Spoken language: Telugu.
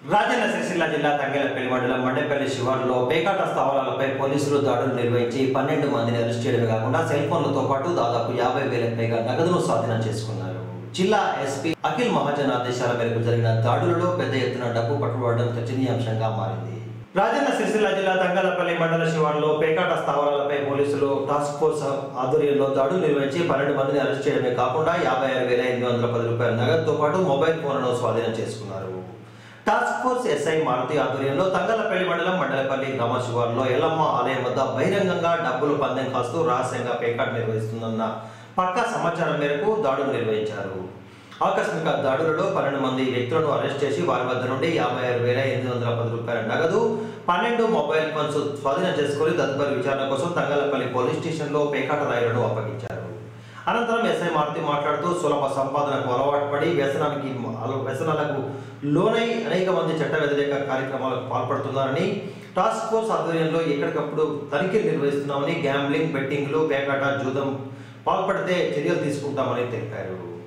రాజన్న సిరిసిల్ల జిల్లా తంగేలపల్లి మండలం మండేపల్లి శివారులో పేకాట స్థావరాలపై పోలీసులు దాడులు నిర్వహించి పన్నెండు మందిని అరెస్ట్ చేయడమే కాకుండా సెల్ ఫోన్లతో పాటు దాదాపు యాభై వేలకు పైగా నగదును స్వాధీనం చేసుకున్నారు జిల్లా ఎస్పీ అఖిల్ మహాజన్ ఆదేశాల మేరకు జరిగిన దాడులలో పెద్ద ఎత్తున డబ్బు పట్టుబడడం చర్చనీయాంశంగా మారింది రాజన్న సిరిసిల్ల జిల్లా తంగలపల్లి మండల శివారులో పేకాట స్థావరాలపై పోలీసులు టాస్క్ ఫోర్స్ ఆధ్వర్యంలో దాడులు నిర్వహించి పన్నెండు మందిని అరెస్ట్ చేయడమే కాకుండా యాభై ఆరు వేల ఎనిమిది వందల పది రూపాయల నగదుతో పాటు మొబైల్ ఫోన్లను స్వాధీనం చేసుకున్నారు టాస్క్ ఫోర్స్ ఎస్ఐ మారుతి ఆధ్వర్యంలో తంగలపల్లి మండలం మండలపల్లి గ్రామ శివారులో ఎల్లమ్మ ఆలయం వద్ద బహిరంగంగా డబ్బులు పందెం కాస్తూ రహస్యంగా పేకాట్ నిర్వహిస్తుందన్న పక్కా సమాచారం మేరకు దాడులు నిర్వహించారు ఆకస్మిక దాడులలో పన్నెండు మంది వ్యక్తులను అరెస్ట్ చేసి వారి వద్ద నుండి యాభై ఆరు వేల ఎనిమిది వందల పది రూపాయల నగదు పన్నెండు మొబైల్ ఫోన్స్ స్వాధీనం చేసుకుని తదుపరి విచారణ కోసం తంగలపల్లి పోలీస్ స్టేషన్లో పేకాట రాయులను అప్పగించారు అనంతరం ఎస్ఐ మారుతి మాట్లాడుతూ సులభ సంపాదనకు అలవాటు పడి వ్యసనానికి అల- వ్యసనాలకు లోనై అనేక మంది చట్ట వ్యతిరేక కార్యక్రమాలకు పాల్పడుతున్నారని టాస్క్ ఫోర్స్ ఆధ్వర్యంలో ఎక్కడికప్పుడు తనిఖీలు నిర్వహిస్తున్నామని గ్యాంబ్లింగ్ బెట్టింగ్లు పేకాట జూదం పాల్పడితే చర్యలు తీసుకుంటామని తెలిపారు